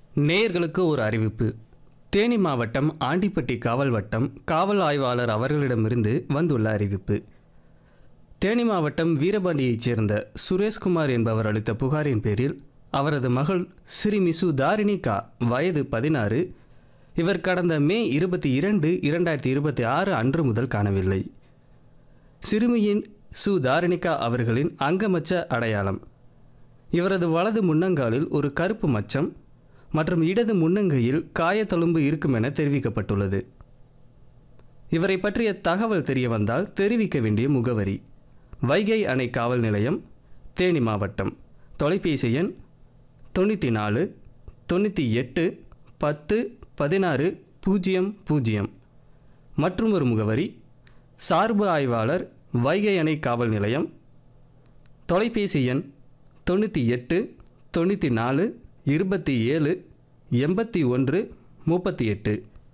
நேயர்களுக்கு ஒரு அறிவிப்பு தேனி மாவட்டம் ஆண்டிப்பட்டி காவல் வட்டம் காவல் ஆய்வாளர் அவர்களிடமிருந்து வந்துள்ள அறிவிப்பு தேனி மாவட்டம் வீரபாண்டியைச் சேர்ந்த சுரேஷ்குமார் என்பவர் அளித்த புகாரின் பேரில் அவரது மகள் சிறுமிசு தாரிணி கா வயது பதினாறு இவர் கடந்த மே இருபத்தி இரண்டு இரண்டாயிரத்தி இருபத்தி ஆறு அன்று முதல் காணவில்லை சிறுமியின் சு தாரிணிகா அவர்களின் அங்கமச்ச அடையாளம் இவரது வலது முன்னங்காலில் ஒரு கருப்பு மச்சம் மற்றும் இடது முன்னங்கையில் காயத்தழும்பு இருக்கும் என தெரிவிக்கப்பட்டுள்ளது இவரை பற்றிய தகவல் தெரிய வந்தால் தெரிவிக்க வேண்டிய முகவரி வைகை அணை காவல் நிலையம் தேனி மாவட்டம் தொலைபேசி எண் தொண்ணூற்றி நாலு தொண்ணூற்றி எட்டு பத்து பதினாறு பூஜ்ஜியம் பூஜ்ஜியம் மற்றும் ஒரு முகவரி சார்பு ஆய்வாளர் வைகை அணை காவல் நிலையம் தொலைபேசி எண் தொண்ணூற்றி எட்டு தொண்ணூற்றி நாலு இருபத்தி ஏழு எண்பத்தி ஒன்று முப்பத்தி எட்டு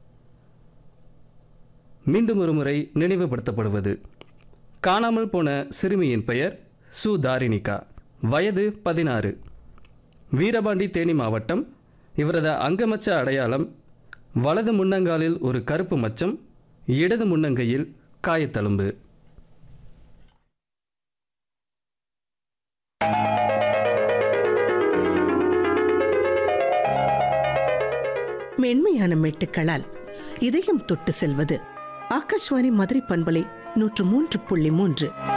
மீண்டும் ஒரு முறை நினைவுபடுத்தப்படுவது காணாமல் போன சிறுமியின் பெயர் சு தாரிணிகா வயது பதினாறு வீரபாண்டி தேனி மாவட்டம் இவரது அங்கமச்ச அடையாளம் வலது முன்னங்காலில் ஒரு கருப்பு மச்சம் இடது முன்னங்கையில் காயத்தழும்பு மென்மையான மெட்டுக்களால் இதயம் தொட்டு செல்வது ஆகாஷ்வாணி மதுரை பண்பலை நூற்று மூன்று புள்ளி மூன்று